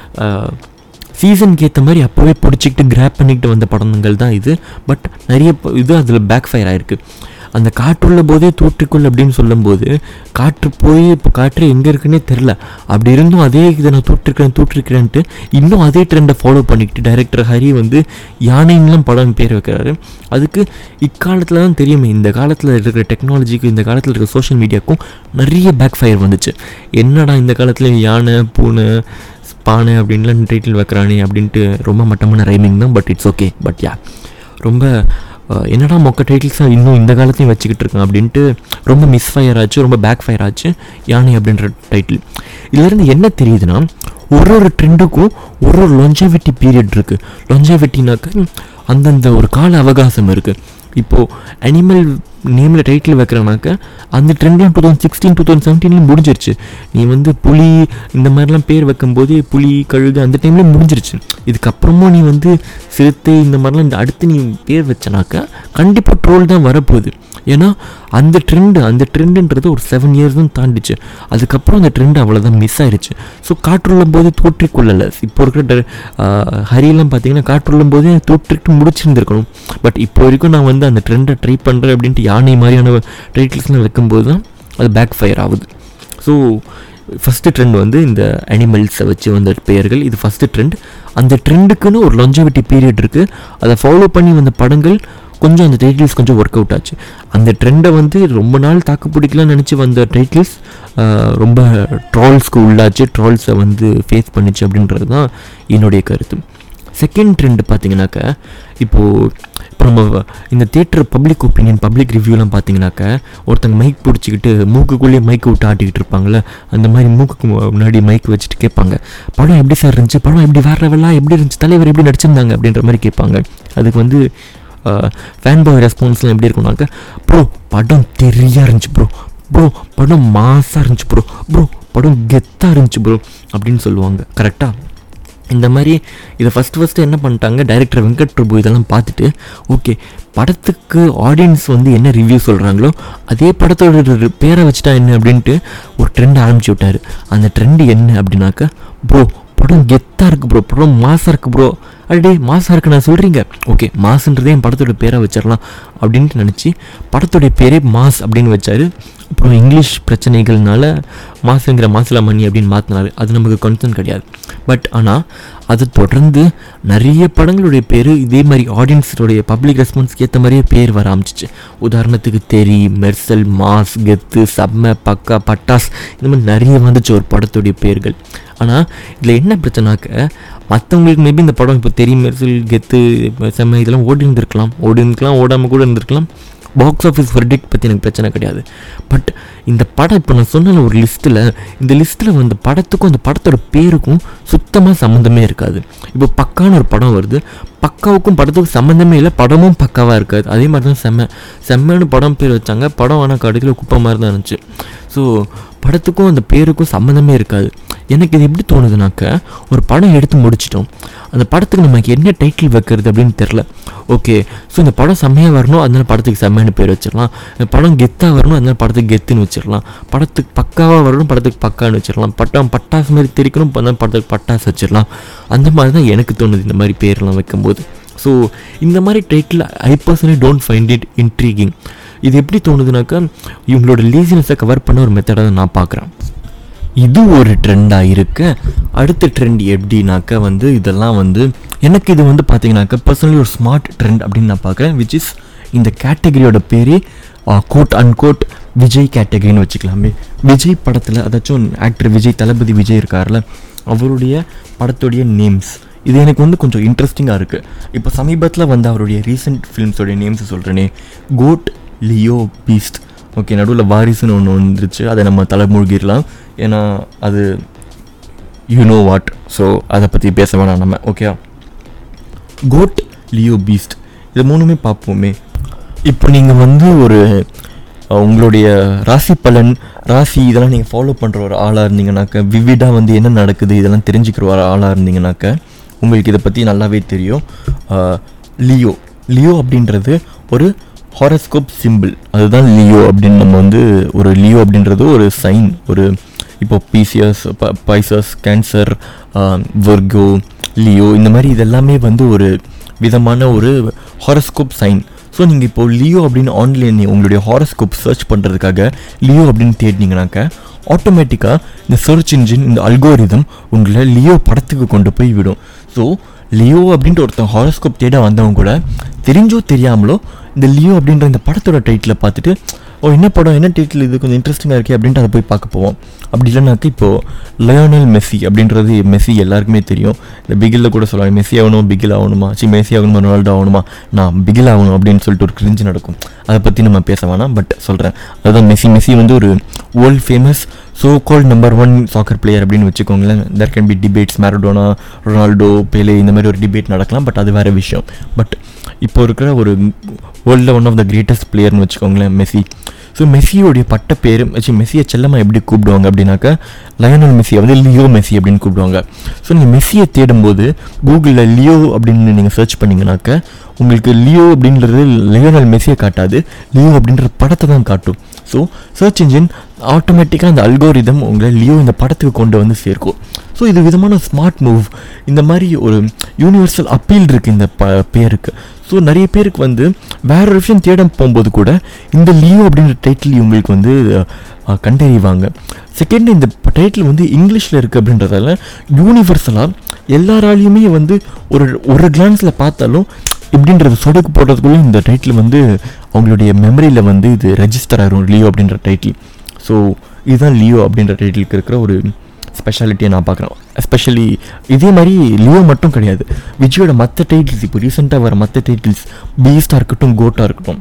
[SPEAKER 1] சீசனுக்கு ஏற்ற மாதிரி அப்போவே பிடிச்சிக்கிட்டு கிராப் பண்ணிக்கிட்டு வந்த படங்கள் தான் இது பட் நிறைய ப- இது அதில் பேக் ஃபயர் ஆயிருக்கு அந்த காற்றுள்ள போதே தூற்றிக்குள் அப்படின்னு சொல்லும்போது காற்று போய் இப்போ காற்று எங்கே இருக்குன்னே தெரில அப்படி இருந்தும் அதே இதை நான் தூற்றிருக்கிறேன் தூற்றிருக்கிறேன்ட்டு இன்னும் அதே ட்ரெண்டை ஃபாலோ பண்ணிக்கிட்டு டைரக்டர் ஹரி வந்து யானைன்னுலாம் படம் பேர் வைக்கிறாரு அதுக்கு இக்காலத்தில் தான் தெரியுமே இந்த காலத்தில் இருக்கிற டெக்னாலஜிக்கு இந்த காலத்தில் இருக்கிற சோஷியல் மீடியாவுக்கும் நிறைய பேக் ஃபயர் வந்துச்சு என்னடா இந்த காலத்தில் யானை பூனை பானை அப்படின்லாம் டைட்டில் வைக்கிறானே அப்படின்ட்டு ரொம்ப மட்டமான ரைமிங் தான் but it's okay but yeah ரொம்ப அஹ், என்னடா மொக்க டைட்டில்ஸாக இன்னும் இந்த காலத்தையும் வச்சுக்கிட்டு இருக்கான் அப்படின்ட்டு ரொம்ப மிஸ் ஃபயர் ஆச்சு ரொம்ப பேக் ஃபயர் ஆச்சு யானை அப்படின்ற டைட்டில் இதுலேருந்து என்ன தெரியுதுன்னா ஒரு ஒரு ட்ரெண்டுக்கும் ஒரு ஒரு லொஞ்சவிட்டி பீரியட் இருக்குது லொஞ்சவிட்டினாக்க அந்தந்த ஒரு கால அவகாசம் இருக்குது இப்போது அனிமல் நேமில் டைட்டில் வைக்கிறனாக்க அந்த ட்ரெண்ட்லாம் two thousand sixteen two thousand செவன்டீன்லேயும் முடிஞ்சிருச்சு நீ வந்து புலி இந்த மாதிரிலாம் பேர் வைக்கும்போது புலி கழுகு அந்த டைம்லேயே முடிஞ்சிருச்சு இதுக்கப்புறமும் நீ வந்து சிறுத்தை இந்த மாதிரிலாம் இந்த அடுத்து நீ பேர் வச்சனாக்க கண்டிப்பாக ட்ரோல் தான் வரப்போகுது ஏன்னா அந்த ட்ரெண்டு அந்த ட்ரெண்டுன்றது ஒரு செவன் இயர்ஸ் தான் தாண்டிச்சு அதுக்கப்புறம் அந்த ட்ரெண்ட் அவ்வளோதான் மிஸ் ஆயிருச்சு ஸோ காற்றுள்ளும் போது தோற்றிக்கொள்ளலை இப்போ இருக்கிற ட- ஆஹ் ஹரியெல்லாம் பார்த்தீங்கன்னா காற்றுள்ளும் போதே தோற்றிட்டு முடிச்சிருந்துருக்கணும் பட் இப்போ வரைக்கும் நான் வந்து அந்த ட்ரெண்டை ட்ரை பண்ணுறேன் அப்படின்ட்டு யானை மாதிரியான டைட்டில்ஸ்லாம் வைக்கும்போது தான் அது பேக் ஃபயர் ஆகுது ஸோ ஃபஸ்ட்டு ட்ரெண்ட் வந்து இந்த அனிமல்ஸை வச்சு வந்த பெயர்கள் இது ஃபஸ்ட்டு ட்ரெண்ட் அந்த ட்ரெண்டுக்குன்னு ஒரு longevity பீரியட் இருக்குது அதை ஃபாலோ பண்ணி வந்த படங்கள் கொஞ்சம் அந்த டைட்டில்ஸ் கொஞ்சம் ஒர்க் அவுட் ஆச்சு அந்த ட்ரெண்டை வந்து ரொம்ப நாள் தாக்கு பிடிக்கலாம்னு நினச்சி வந்த டைட்டில்ஸ் ரொம்ப ட்ரால்ஸ்க்கு உள்ளாச்சு ட்ரால்ஸை வந்து ஃபேஸ் பண்ணிச்சு அப்படின்றது தான் என்னுடைய கருத்து செகண்ட் ட்ரெண்ட் பார்த்தீங்கன்னாக்க இப்போது இப்போ நம்ம இந்த தேட்டர் பப்ளிக் ஒப்பீனியன் பப்ளிக் ரிவ்யூலாம் பார்த்தீங்கன்னாக்க ஒருத்தங்க மைக் பிடிச்சிக்கிட்டு மூக்குக்குள்ளேயே மைக் விட்டு ஆட்டிக்கிட்டு இருப்பாங்கள்ல அந்த மாதிரி மூக்குக்கு மு- முன்னாடி மைக் வச்சுட்டு கேட்பாங்க படம் எப்படி சார் இருந்துச்சு படம் எப்படி வேற லெவலாக எப்படி இருந்துச்சு தலைவர் எப்படி நடிச்சிருந்தாங்க அப்படின்ற மாதிரி கேட்பாங்க அதுக்கு வந்து ஃபேன் பாய் ரெஸ்பான்ஸ்லாம் எப்படி இருக்கும்னாக்க ப்ரோ படம் தெரியா இருந்துச்சு ப்ரோ ப்ரோ படம் மாசாக இருந்துச்சு ப்ரோ ப்ரோ படம் கெத்தாக இருந்துச்சு ப்ரோ அப்படின்னு சொல்லுவாங்க கரெக்டாக இந்த மாதிரி இதை ஃபஸ்ட்டு ஃபஸ்ட்டு என்ன பண்ணிட்டாங்க டைரக்டர் வெங்கட் பிரபு இதெல்லாம் பார்த்துட்டு ஓகே படத்துக்கு ஆடியன்ஸ் வந்து என்ன ரிவ்யூ சொல்கிறாங்களோ அதே படத்தோட ரி- பேரை வச்சுட்டா என்ன அப்படின்ட்டு ஒரு ட்ரெண்ட் ஆரம்பிச்சு விட்டாரு அந்த ட்ரெண்ட் என்ன அப்படின்னாக்கா ப்ரோ படம் கெத்தாக இருக்குது ப்ரோ படம் மாசாக இருக்குது ப்ரோ அடே மாசாக இருக்கு நான் சொல்கிறீங்க ஓகே மாசுன்றதே என் படத்தோட பேரை வச்சிடலாம் அப்படின்ட்டு நினச்சி படத்தோடைய பேரே மாஸ் அப்படின்னு வச்சாரு அப்புறம் இங்கிலீஷ் பிரச்சனைகள்னால மாசுங்கிற மாசிலா மணி அப்படின்னு மாற்றினாரு அது நமக்கு கன்சர்ன் கிடையாது பட் ஆனால் அதை தொடர்ந்து நிறைய படங்களுடைய பேர் இதே மாதிரி ஆடியன்ஸோடைய பப்ளிக் ரெஸ்பான்ஸ்க்கு ஏற்ற மாதிரியே பேர் வர ஆரம்பிச்சிச்சு உதாரணத்துக்கு தெரி மெர்சல் மாஸ் கெத்து செம்ம பக்கா பட்டாஸ் இந்த மாதிரி நிறைய வந்துச்சு ஒரு படத்துடைய பேர்கள் ஆனால் இதில் என்ன பிரச்சனாக்க மற்றவங்களுக்கு மேபி இந்த படம் இப்போ தெரி மெர்சல் கெத்து செம்ம இதெல்லாம் ஓடி இருந்திருக்கலாம் ஓடி இருந்திருக்கலாம் ஓடாமல் கூட இருந்திருக்கலாம் பாக்ஸ் ஆஃபீஸ் வெர்டிக் பற்றி எனக்கு பிரச்சனை கிடையாது பட் இந்த படம் இப்போ நான் சொன்ன ஒரு லிஸ்ட்டில் இந்த லிஸ்ட்டில் வந்து படத்துக்கும் அந்த படத்தோட பேருக்கும் சுத்தமாக சம்மந்தமே இருக்காது இப்போ பக்கான்னு ஒரு படம் வருது பக்காவுக்கும் படத்துக்கும் சம்மந்தமே இல்லை படமும் பக்காவாக இருக்காது அதே மாதிரி தான் செம்ம செம்மன்னு படம் பேர் வச்சாங்க படம் ஆனால் கடைசியில் குப்பை மாதிரி தான் இருந்துச்சு ஸோ படத்துக்கும் அந்த பேருக்கும் சம்மந்தமே இருக்காது எனக்கு இது எப்படி தோணுதுனாக்க ஒரு படம் எடுத்து முடிச்சிட்டோம் அந்த படத்துக்கு நமக்கு என்ன டைட்டில் வைக்கிறது அப்படின்னு தெரில ஓகே ஸோ இந்த படம் செம்மையாக வரணும் அதனால படத்துக்கு செம்மையான பேர் வச்சிடலாம் இந்த படம் கெத்தாக வரணும் அதனால படத்துக்கு கெத்துன்னு வச்சிடலாம் படத்துக்கு பக்காவாக வரணும் படத்துக்கு பக்கான்னு வச்சிடலாம் பட்டம் பட்டாசு மாதிரி தெரிக்கணும் அதனால படத்துக்கு பட்டாசு வச்சிடலாம் அந்த மாதிரி தான் எனக்கு தோணுது இந்த மாதிரி பேர்லாம் வைக்கும்போது ஸோ இந்த மாதிரி title I personally don't find it intriguing இது எப்படி தோணுதுனாக்கா இவங்களோட லீசினஸை கவர் பண்ண ஒரு மெத்தடாக தான் நான் பார்க்குறேன் இது ஒரு ட்ரெண்டாக இருக்க அடுத்த ட்ரெண்ட் எப்படின்னாக்கா வந்து இதெல்லாம் வந்து எனக்கு இது வந்து பார்த்தீங்கன்னாக்கா பர்சனலி ஒரு ஸ்மார்ட் ட்ரெண்ட் அப்படின்னு நான் பார்க்குறேன் விச் இஸ் இந்த கேட்டகரியோட பேரே கோட் அன்கோட் விஜய் கேட்டகரின்னு வச்சுக்கலாமே விஜய் படத்தில் அதாச்சும் ஆக்டர் விஜய் தளபதி விஜய் இருக்கார்ல அவருடைய படத்துடைய நேம்ஸ் இது எனக்கு வந்து கொஞ்சம் இன்ட்ரெஸ்டிங்காக இருக்குது இப்போ சமீபத்தில் வந்து அவருடைய ரீசெண்ட் ஃபிலிம்ஸோடைய நேம்ஸ் சொல்கிறேனே கோட் லியோ பீஸ்ட் ஓகே நடுவில் வாரிசுன்னு ஒன்று வந்துருச்சு அதை நம்ம தலை மூழ்கிடலாம் ஏன்னா அது யூ நோ வாட் ஸோ அதை பற்றி பேச வேணாம் நம்ம ஓகே கோட் லியோ பீஸ்ட் இது மூணுமே பார்ப்போமே இப்போ நீங்கள் வந்து ஒரு அஹ், உங்களுடைய ராசி பலன் ராசி இதெல்லாம் நீங்கள் ஃபாலோ பண்ணுற ஒரு ஆளாக இருந்தீங்கனாக்க விவிடாக வந்து என்ன நடக்குது இதெல்லாம் தெரிஞ்சுக்கிற ஒரு ஆளாக இருந்தீங்கனாக்க உங்களுக்கு இதை பற்றி நல்லாவே தெரியும் அஹ், லியோ லியோ அப்படின்றது ஒரு ஹாரஸ்கோப் சிம்பிள் அதுதான் லியோ அப்படின்னு நம்ம வந்து ஒரு லியோ அப்படின்றது ஒரு சைன் ஒரு இப்போ பிசிஎஸ் பைசஸ் கேன்சர் வர்கோ லியோ இந்த மாதிரி இதெல்லாமே வந்து ஒரு விதமான ஒரு ஹாரஸ்கோப் சைன் ஸோ நீங்கள் இப்போ லியோ அப்படின்னு ஆன்லைன் உங்களுடைய ஹாரஸ்கோப் சர்ச் பண்ணுறதுக்காக லியோ அப்படின்னு தேடினீங்கனாக்க ஆட்டோமேட்டிக்காக இந்த சர்ச் இன்ஜின் இந்த அல்கோரிதம் உங்களை லியோ படத்துக்கு கொண்டு போய் விடும் ஸோ லியோ அப்படின்ட்டு ஒருத்தன் ஹாரோஸ்கோப் தேட வந்தவங்க கூட தெரிஞ்சோ தெரியாமலோ இந்த லியோ அப்படின்ற இந்த படத்தோட டைட்டிலை பார்த்துட்டு ஓ என்ன படம் என்ன டைட்டில் இது கொஞ்சம் இன்ட்ரெஸ்டிங்காக இருக்கே அப்படின்ட்டு அதை போய் பார்க்க போவோம் அப்படி இல்லைனாக்கா இப்போது லயோனல் மெஸ்ஸி அப்படின்றது மெஸ்ஸி எல்லாருக்குமே தெரியும் இந்த பிகிலில் கூட சொல்லுவாங்க மெஸ்ஸி ஆகணும் பிகில் ஆகணுமா சி மெஸ்ஸி ஆகணுமா ரொனால்டோ ஆகணுமா நான் பிகில் ஆகணும் அப்படின்னு சொல்லிட்டு ஒரு கிரிஞ்சு நடக்கும் அதை பற்றி நம்ம பேச வேணாம் பட் சொல்கிறேன் அதுதான் மெஸ்ஸி மெஸ்ஸி வந்து ஒரு world famous so called number one soccer player அப்படின்னு வச்சுக்கோங்களேன் there can be debates Maradona Ronaldo Pele இந்த மாதிரி ஒரு டிபேட் நடக்கலாம் பட் அது வேறு விஷயம் பட் இப்போ இருக்கிற ஒரு வேர்ல்டில் ஒன் ஆஃப் த கிரேட்டஸ்ட் பிளேயர்னு வச்சுக்கோங்களேன் மெஸ்ஸி ஸோ மெஸ்ஸியோடைய பட்ட பேர் வச்சு மெஸ்ஸியை செல்லமாக எப்படி கூப்பிடுவாங்க அப்படின்னாக்கா லயனல் மெஸ்ஸியை வந்து லியோ மெஸ்ஸி அப்படின்னு கூப்பிடுவாங்க ஸோ நீங்கள் மெஸ்ஸியை தேடும்போது கூகுளில் லியோ அப்படின்னு நீங்கள் சர்ச் பண்ணிங்கனாக்கா உங்களுக்கு லியோ அப்படின்றது லயோனல் மெஸ்ஸியை காட்டாது லியோ அப்படின்ற படத்தை தான் காட்டும் ஸோ சர்ச் இன்ஜின் ஆட்டோமேட்டிக்காக அந்த அல்கோரிதம் உங்களை லியோ இந்த படத்துக்கு கொண்டு வந்து சேர்க்கும் ஸோ இது விதமான ஸ்மார்ட் மூவ் இந்த மாதிரி ஒரு யூனிவர்சல் அப்பீல் இருக்குது இந்த ப பேருக்கு ஸோ நிறைய பேருக்கு வந்து வேற ஒரு விஷயம் தேட போகும்போது கூட இந்த லியோ அப்படின்ற டைட்டில் இவங்களுக்கு வந்து அஹ், கண்டறிவாங்க செகண்ட் இந்த டைட்டில் வந்து இங்கிலீஷில் இருக்குது அப்படின்றதால யூனிவர்சலாக எல்லாராலையுமே வந்து ஒரு ஒரு கிளான்ஸில் பார்த்தாலும் இப்படின்றது சொடுக்கு போடுறதுக்குள்ளே இந்த டைட்டில் வந்து அவங்களுடைய மெமரியில் வந்து இது ரெஜிஸ்டர் ஆயிரும் லியோ அப்படின்ற டைட்டில் ஸோ இதுதான் லியோ அப்படின்ற டைட்டிலுக்கு இருக்கிற ஒரு ஸ்பெஷாலிட்டியை நான் பார்க்குறேன் எஸ்பெஷலி இதே மாதிரி லியோ மட்டும் கிடையாது விஜயோட மற்ற டைட்டில்ஸ் இப்போ ரீசெண்டாக வர மற்ற டைட்டில்ஸ் பீஸ்டாக இருக்கட்டும் கோட்டாக இருக்கட்டும்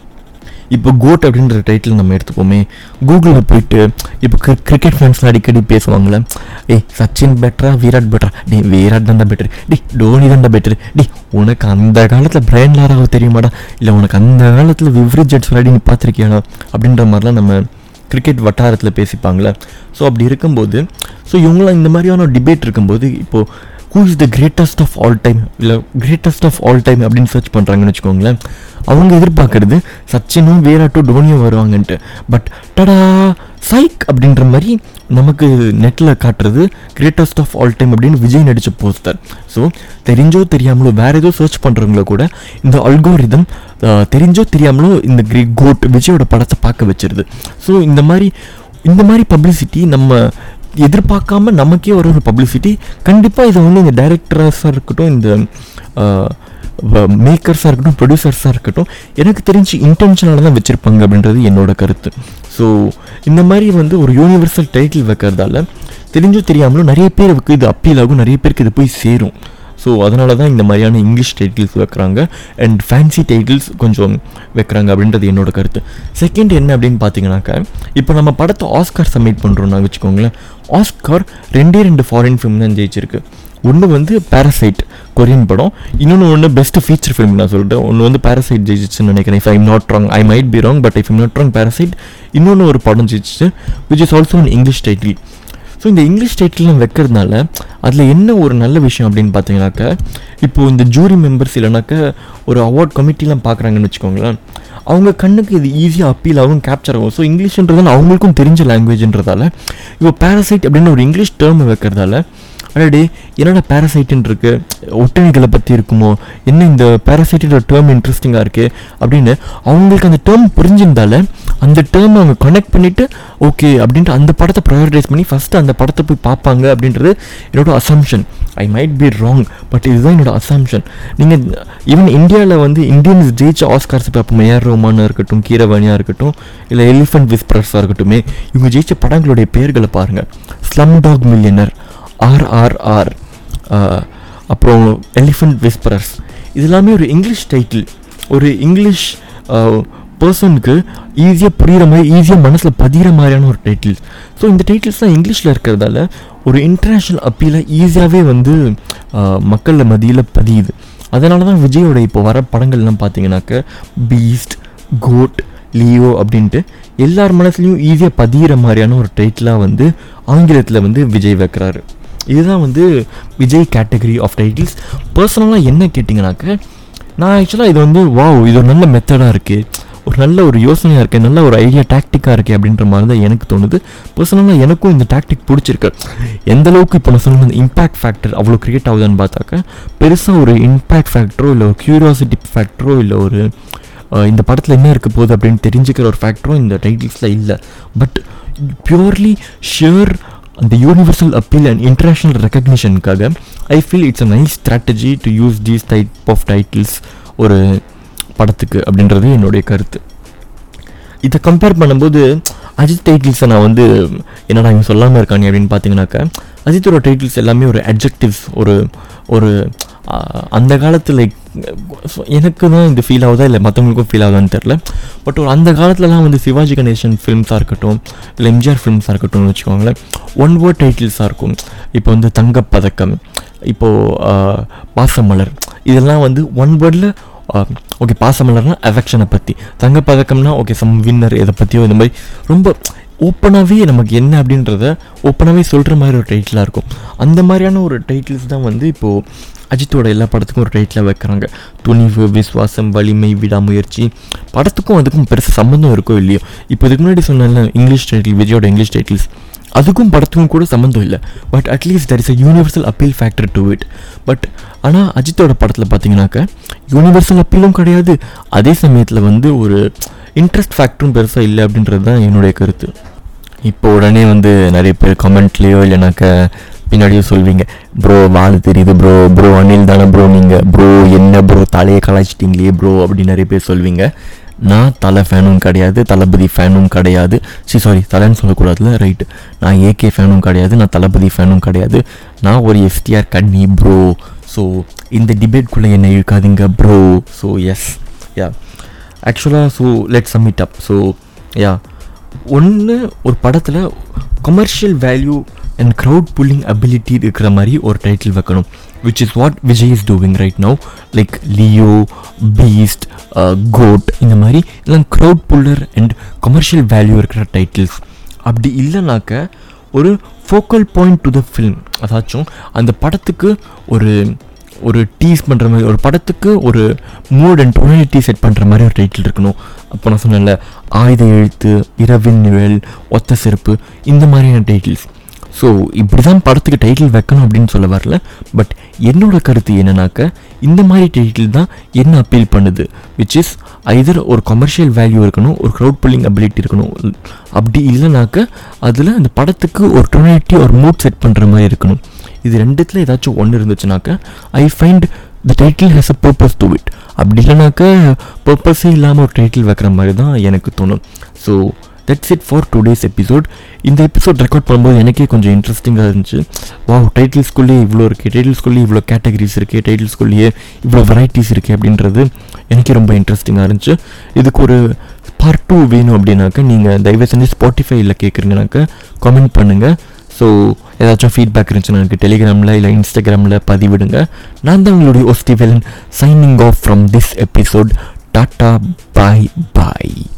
[SPEAKER 1] இப்போ கோட் அப்படின்ற டைட்டில் நம்ம எடுத்துப்போமே கூகுளில் போயிட்டு இப்போ கிரி கிரிக்கெட் ஃபேன்ஸ்லாம் அடிக்கடி பேசுவாங்களே ஏய் சச்சின் பெட்டரா விராட் பெட்டரா டேய் விராட் தான் பெட்டர் டேய் டோனி தான் பெட்டர் டேய் உனக்கு அந்த காலத்தில் பிரைன் லாராவை தெரியுமாடா இல்லை உனக்கு அந்த காலத்தில் விவ்ரி ஜெட்ஸ் விளையாடி நீ பார்த்துருக்கியாடா அப்படின்ற மாதிரிலாம் நம்ம கிரிக்கெட் வட்டாரத்தில் பேசிப்பாங்களே ஸோ அப்படி இருக்கும்போது ஸோ இவங்களாம் இந்த மாதிரியான டிபேட் இருக்கும்போது இப்போது who is the greatest of all time இல்லை கிரேட்டஸ்ட் ஆஃப் ஆல் டைம் அப்படின்னு சர்ச் பண்ணுறாங்கன்னு வச்சுக்கோங்களேன் அவங்க எதிர்பார்க்கறது சச்சினும் விராட்டும் டோனியும் வருவாங்கன்ட்டு பட் டடா சைக் அப்படின்ற மாதிரி நமக்கு நெட்டில் காட்டுறது கிரேட்டஸ்ட் ஆஃப் ஆல் டைம் அப்படின்னு விஜய் நடித்த போஸ்டர் ஸோ தெரிஞ்சோ தெரியாமலோ வேறு ஏதோ சர்ச் பண்ணுறவங்கள கூட இந்த அல்கோரிதம் தெரிஞ்சோ தெரியாமலோ இந்த கிரே கோட் விஜயோட படத்தை பார்க்க வச்சிருது ஸோ இந்த மாதிரி இந்த மாதிரி பப்ளிசிட்டி நம்ம எதிர்பார்க்காம நமக்கே வர ஒரு பப்ளிசிட்டி கண்டிப்பாக இதை வந்து இந்த டைரக்டர்ஸாக இருக்கட்டும் இந்த மேக்கர்ஸாக இருக்கட்டும் ப்ரொடியூசர்ஸாக இருக்கட்டும் எனக்கு தெரிஞ்சு இன்டென்ஷனால தான் வச்சுருப்பாங்க அப்படின்றது என்னோட கருத்து ஸோ இந்த மாதிரி வந்து ஒரு யூனிவர்சல் டைட்டில் வைக்கிறதால தெரிஞ்சோ தெரியாமலோ நிறைய பேருக்கு இது அப்பீல் ஆகும் நிறைய பேருக்கு இது போய் சேரும் ஸோ அதனால தான் இந்த மாதிரியான இங்கிலீஷ் டைட்டில்ஸ் வைக்கிறாங்க அண்ட் ஃபேன்சி டைட்டில்ஸ் கொஞ்சம் வைக்கிறாங்க அப்படின்றது என்னோட கருத்து செகண்ட் என்ன அப்படின்னு பார்த்தீங்கன்னாக்கா இப்போ நம்ம படத்தை ஆஸ்கார் சப்மிட் பண்ணுறோம்னா வச்சுக்கோங்களேன் ஆஸ்கார் ரெண்டே ரெண்டு ஃபாரின் ஃபிலிம் தான் ஜெயிச்சிருக்கு ஒன்று வந்து பேரசைட் கொரியன் படம் இன்னொன்று ஒன்று பெஸ்ட் ஃபீச்சர் ஃபிலிம் நான் சொல்லிட்டேன் ஒன்று வந்து பேரசைட் ஜெயிச்சிச்சுன்னு நினைக்கிறேன் if I'm not wrong I might be wrong but if I'm not wrong Parasite இன்னொன்று ஒரு படம் ஜெயிச்சிச்சு which is also an English title so இந்த இங்கிலீஷ் டைட்டில்லாம் வைக்கிறதுனால அதில் என்ன ஒரு நல்ல விஷயம் அப்படின்னு பார்த்தீங்கன்னாக்கா இப்போது இந்த ஜூரி மெம்பர்ஸ் இல்லைனாக்கா ஒரு அவார்ட் கமிட்டிலாம் பார்க்குறாங்கன்னு வச்சுக்கோங்களேன் அவங்க கண்ணுக்கு இது ஈஸியாக அப்பீல் ஆகும் கேப்சர் ஆகும் ஸோ இங்கிலீஷ்ன்றது அவங்களுக்கும் தெரிஞ்ச லாங்குவேஜ்ன்றதால இப்போ பேரசைட் அப்படின்னு ஒரு இங்கிலீஷ் டேர்ம் வைக்கிறதால அடடே என்னடா பேரசைட்டுன்னு இருக்கு ஒட்டுணிகளை பற்றி இருக்குமோ என்ன இந்த பேரசைட்டோட டேர்ம் இன்ட்ரெஸ்டிங்காக இருக்குது அப்படின்னு அவங்களுக்கு அந்த டேர்ம் புரிஞ்சிருந்தால அந்த டேர்ம் அவங்க கனெக்ட் பண்ணிவிட்டு ஓகே அப்படின்ட்டு அந்த படத்தை ப்ரையாரிட்டைஸ் பண்ணி ஃபஸ்ட்டு அந்த படத்தை போய் பார்ப்பாங்க அப்படின்றது என்னோட assumption I might be wrong but இதுதான் என்னோட அசம்ஷன் நீங்கள் ஈவன் இந்தியாவில் வந்து இந்தியன்ஸ் ஜெயிச்ச ஆஸ்கார்ஸ் பார்ப்போம் ஏஆர் ரோமானாக இருக்கட்டும் கீரவாணியாக இருக்கட்டும் இல்லை எலிஃபண்ட் விஸ்பரஸாக இருக்கட்டுமே இவங்க ஜெயிச்ச படங்களுடைய பெயர்களை பாருங்கள் ஸ்லம் டாக் மில்லியனர் ஆர்ஆர்ஆர் அப்புறம் எலிஃபண்ட் விஸ்பரர்ஸ் இது எல்லாமே ஒரு இங்கிலீஷ் டைட்டில் ஒரு இங்கிலீஷ் பர்சனுக்கு ஈஸியாக புரிகிற மாதிரி ஈஸியாக மனசில் பதிகிற மாதிரியான ஒரு டைட்டில்ஸ் ஸோ இந்த டைட்டில்ஸ் தான் இங்கிலீஷில் இருக்கிறதால ஒரு இன்டர்நேஷ்னல் அப்பீலை ஈஸியாகவே வந்து மக்கள் மத்தியில் பதியுது அதனால தான் விஜயோட இப்போ வர படங்கள்லாம் பார்த்தீங்கன்னாக்க பீஸ்ட் கோட் லியோ அப்படின்ட்டு எல்லார் மனசுலையும் ஈஸியாக பதிகிற மாதிரியான ஒரு டைட்டிலாக வந்து ஆங்கிலத்தில் வந்து விஜய் வைக்கிறாரு இதுதான் வந்து விஜய் கேட்டகரி ஆஃப் டைட்டில்ஸ் பர்சனலாக என்ன கேட்டிங்கனாக்க நான் ஆக்சுவலாக இது வந்து வாவ் இது ஒரு நல்ல மெத்தடாக இருக்குது ஒரு நல்ல ஒரு யோசனையாக இருக்குது நல்ல ஒரு ஐடியா டாக்டிக்காக இருக்குது அப்படின்ற மாதிரி தான் எனக்கு தோணுது பர்சனலாக எனக்கும் இந்த டாக்டிக் பிடிச்சிருக்கு எந்த அளவுக்கு இப்போ நான் சொன்ன இந்த இம்பேக்ட் ஃபேக்டர் அவ்வளோ க்ரியேட் ஆகுதுன்னு பார்த்தாக்க பெருசாக ஒரு இம்பேக்ட் ஃபேக்டரோ இல்லை ஒரு க்யூரியாசிட்டி ஃபேக்டரோ இல்லை ஒரு இந்த படத்தில் என்ன இருக்க போகுது அப்படின்னு தெரிஞ்சுக்கிற ஒரு ஃபேக்டரும் இந்த டைட்டில்ஸில் இல்லை பட் பியூர்லி ஷியர் அந்த யூனிவர்சல் அப்பீல் அண்ட் இன்டர்நேஷ்னல் ரெக்கக்னிஷனுக்காக I feel it's a nice strategy to use these type of titles ஒரு படத்துக்கு அப்படின்றது என்னுடைய கருத்து இதை கம்பேர் பண்ணும்போது அஜித் டைட்டில்ஸை நான் வந்து என்னடா இவன் சொல்லாமல் இருக்கானே அப்படின்னு பார்த்தீங்கன்னாக்கா அஜித்தோட டைட்டில்ஸ் எல்லாமே ஒரு அட்ஜெக்டிவ்ஸ் ஒரு ஒரு அந்த காலத்தில் லைக் எனக்கு தான் இது ஃபீல் ஆகுதா இல்லை மற்றவங்களுக்கும் ஃபீல் ஆகுதான்னு தெரில பட் ஒரு அந்த காலத்துலலாம் வந்து சிவாஜி கணேசன் ஃபிலிம்ஸாக இருக்கட்டும் இல்லை எம்ஜிஆர் ஃபிலிம்ஸாக இருக்கட்டும்னு வச்சுக்கோங்களேன் ஒன் வேர்ட் டைட்டில்ஸாக இருக்கும் இப்போ வந்து தங்கப்பதக்கம் இப்போது பாசமலர் இதெல்லாம் வந்து ஒன் வேர்டில் ஓகே பாசமலர்னால் அஃபெக்ஷனை பற்றி தங்கப்பதக்கம்னா ஓகே சம் வின்னர் இதை பற்றியோ இந்த மாதிரி ரொம்ப ஓப்பனாகவே நமக்கு என்ன அப்படின்றத ஓப்பனாகவே சொல்கிற மாதிரி ஒரு டைட்டிலாக இருக்கும் அந்த மாதிரியான ஒரு டைட்டில்ஸ் தான் வந்து இப்போது அஜித்தோட எல்லா படத்துக்கும் ஒரு டைட்டில் வைக்கிறாங்க துணிவு விஸ்வாசம் வலிமை விடாமுயற்சி படத்துக்கும் அதுக்கும் பெருசு சம்மந்தம் இருக்கோ இல்லையோ இப்போ இதுக்கு முன்னாடி சொன்னேன்ல இங்கிலீஷ் டைட்டில் விஜயோட இங்கிலீஷ் டைட்டில்ஸ் அதுக்கும் படத்துக்கும் கூட சம்மந்தம் இல்லை but at least there is a universal appeal factor to it but ஆனால் அஜித்தோட படத்தில் பார்த்தீங்கன்னாக்க யூனிவர்சல் அப்பீலும் கிடையாது அதே சமயத்தில் வந்து ஒரு இன்ட்ரெஸ்ட் ஃபேக்டரும் பெருசாக இல்லை அப்படின்றது தான் என்னுடைய கருத்து இப்போ உடனே வந்து நிறைய பேர் கமெண்ட்லேயோ இல்லைனாக்க பின்னாடியோ சொல்வீங்க ப்ரோ வால் தெரியுது ப்ரோ ப்ரோ அனில் தானே ப்ரோ நீங்கள் ப்ரோ என்ன ப்ரோ தலையை கலாய்ச்சிட்டிங்களே ப்ரோ அப்படின்னு நிறைய பேர் சொல்வீங்க நான் தலை ஃபேனும் கிடையாது தளபதி ஃபேனும் கிடையாது சி சாரி தலைன்னு சொல்லக்கூடாதுல ரைட்டு நான் ஏகே ஃபேனும் கிடையாது நான் தளபதி ஃபேனும் கிடையாது நான் ஒரு எஸ்டிஆர் கண்ணி ப்ரோ ஸோ இந்த டிபேட்குள்ளே என்னை இழுக்காதீங்க ப்ரோ ஸோ எஸ் யா ஆக்சுவலாக so let sum it up so ya ஒன்று ஒரு படத்தில் commercial value and crowd pulling ability இருக்கிற மாதிரி ஒரு டைட்டில் வைக்கணும் which is what Vijay is doing right now like Leo Beast GOAT இந்த மாதிரி எல்லாம் crowd puller and commercial value இருக்கிற டைட்டில்ஸ் அப்படி இல்லைனாக்க ஒரு focal point to the film அதாச்சும் அந்த படத்துக்கு ஒரு ஒரு டீஸ் பண்ணுற மாதிரி ஒரு படத்துக்கு ஒரு மூட் அண்ட் டொனாலிட்டி செட் பண்ணுற மாதிரி ஒரு டைட்டில் இருக்கணும் அப்போ நான் சொன்னேன்ல ஆயுத எழுத்து இரவின் நிழல் ஒத்த செருப்பு இந்த மாதிரியான டைட்டில்ஸ் ஸோ இப்படி தான் படத்துக்கு டைட்டில் வைக்கணும் அப்படின்னு சொல்ல வரல பட் என்னோட கருத்து என்னன்னாக்க இந்த மாதிரி டைட்டில் தான் என்ன அப்பீல் பண்ணுது விச் இஸ் ஐதர் ஒரு கமர்ஷியல் வேல்யூ இருக்கணும் ஒரு க்ரௌட் புல்லிங் அபிலிட்டி இருக்கணும் அப்படி இல்லைனாக்க அதில் அந்த படத்துக்கு ஒரு டொனாலிட்டி ஒரு மூட் செட் பண்ணுற மாதிரி இருக்கணும் இது ரெண்டுத்தில் ஏதாச்சும் ஒன்று இருந்துச்சுனாக்க I find the title has a purpose to it அப்படி இல்லைனாக்க பர்பஸே இல்லாமல் ஒரு டைட்டில் வைக்கிற மாதிரி தான் எனக்கு தோணும் so that's it for today's episode இந்த எபிசோட் ரெக்கார்ட் பண்ணும்போது எனக்கே கொஞ்சம் இன்ட்ரெஸ்டிங்காக இருந்துச்சு வாவ் டைட்டில்ஸ்குள்ளேயே இவ்வளோ இருக்குது டைட்டில்ஸ்குள்ளேயே இவ்வளோ கேட்டகரிஸ் இருக்குது டைட்டில்ஸ்குள்ளேயே இவ்வளோ வெரைட்டிஸ் இருக்குது அப்படின்றது எனக்கே ரொம்ப இன்ட்ரெஸ்டிங்காக இருந்துச்சு இதுக்கு ஒரு பார்ட் டூ வேணும் அப்படின்னாக்க நீங்கள் தயவு செஞ்சு ஸ்பாட்டிஃபைல கேட்குறீங்கனாக்க கமெண்ட் பண்ணுங்கள் ஸோ ஏதாச்சும் ஃபீட்பேக் இருந்துச்சுன்னா எனக்கு டெலிகிராமில் இல்லை இன்ஸ்டாகிராமில் பதிவிடுங்க நான் தான் உங்களுடைய ஒஸ்டிவெலன் signing off from this episode tata bye bye